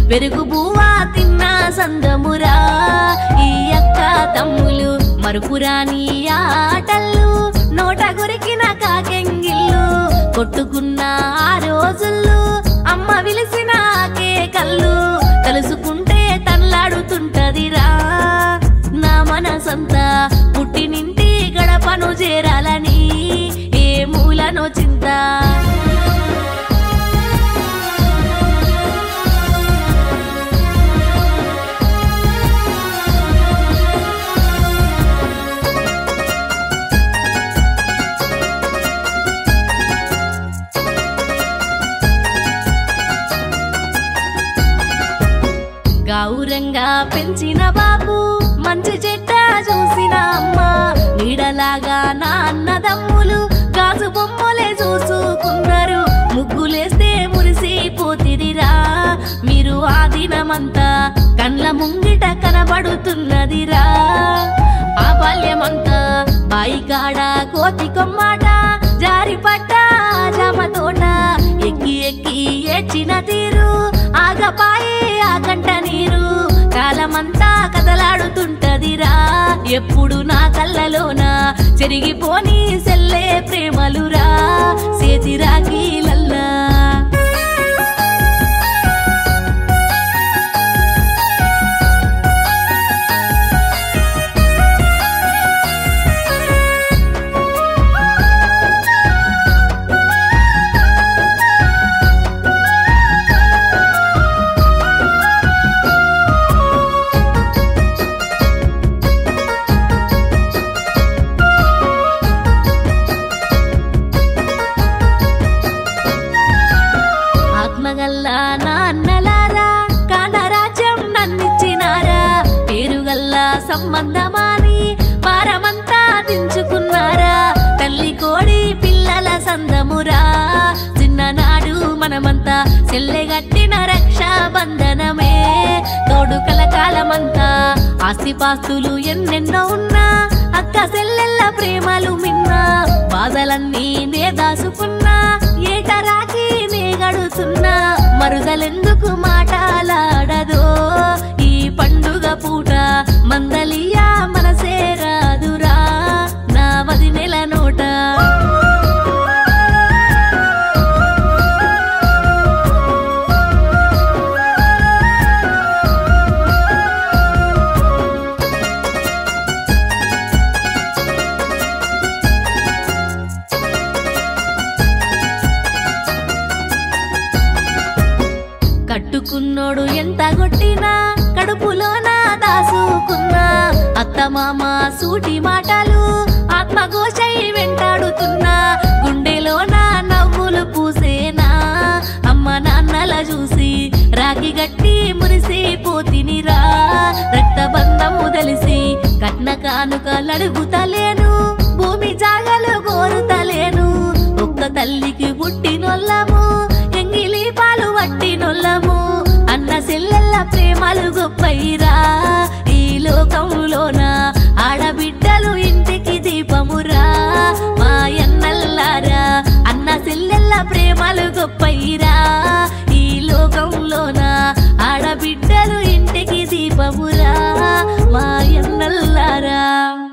పెరుగు బువ్వా తిన్న సందమురా ఈ అక్క తమ్ములు మరుపురాని ఆటలు నోట గురికిన కాకెంగిల్లు కొట్టుకున్న ఆ రోజుల్లో అమ్మ విలిసిన కేకల్లు తలుసుకుంటే తన్లాడుతుంటదిరా నా మనసంతా పుట్టినింటి గడపను చేరాలని ఏ మూలనో చింత గౌరంగా పెంచిన బాబు మంచి చెడ్డ చూసిన అమ్మ నీడలాగా నా అన్నదమ్ములు గాజు బొమ్మలే చూసుకున్నారు ముగ్గులేస్తే మురిసిపోతిదిరా మీరు ఆ దినమంతా కండ్ల ముంగిట కనబడుతున్నదిరా ఆ బాల్యమంతా బాయి కాడ కోతి కొమ్మాట జారి పట్ట జామ తోట ఎక్కి ఎక్కి ఏడ్చిన తీరు ఆగపాయే ఆ కంట నీరు కాలమంతా కదలాడుతుంటదిరా ఎప్పుడు నా కళ్ళలోన చెరిగిపోని సెల్లే ప్రేమలురా సేతిరాకి లల్లా ఆత్మగల్లా నా అన్నలారా కానరాజ్యం నన్నిచ్చినారా పేరుగల్లా సంబంధమాని వారమంతా దించుకున్నారా తల్లి కోడి పిల్లల సందమురా చిన్ననాడు మనమంతా చెల్లెగట్టిన రక్షా బంధనమే తోడు కలకాలమంతా ఆస్తిపాస్తులు ఎన్నెన్నో ఉన్నా అక్క సెల్లెల్ల ప్రేమలు మిన్నా బాధలన్నీ నే దాసుకున్నా ఏటరాకి నే గడుతున్నా మరుదలెందుకు మాటలాడదో ఈ పండుగ పూట మందలియా మనసే రాదురా నా వదినెల నోట కట్టుకున్నోడు ఎంత కొట్టినా కడుపులోన దాసుకున్నా అత్తమామ సూటి మాటలు ఆత్మఘోషై వెంటాడుతున్నా గుండెలోన నవ్వులు పూసేనా అమ్మ నాన్నల చూసి రాగి గట్టి మురిసిపోతినిరా రక్తబంధము తెలిసి కట్న కానుకలడుగుతలేను భూమి జాగలు కోరుతలేను ఒక్క తల్లికి పుట్టినొల్లము ఎంగిలి పాలు వట్టినొల్లము అన్న సెల్లెల్ల ప్రేమలు గొప్పయిరా ఈ లోకంలోన ఆడబిడ్డలు ఇంటికి దీపమురా మా ఎన్నల్లారా అన్న సెల్లెల్ల ప్రేమలు గొప్పయిరా ఈ లోకంలోన ఆడబిడ్డలు ఇంటికి దీపమురా మా ఎన్నల్లారా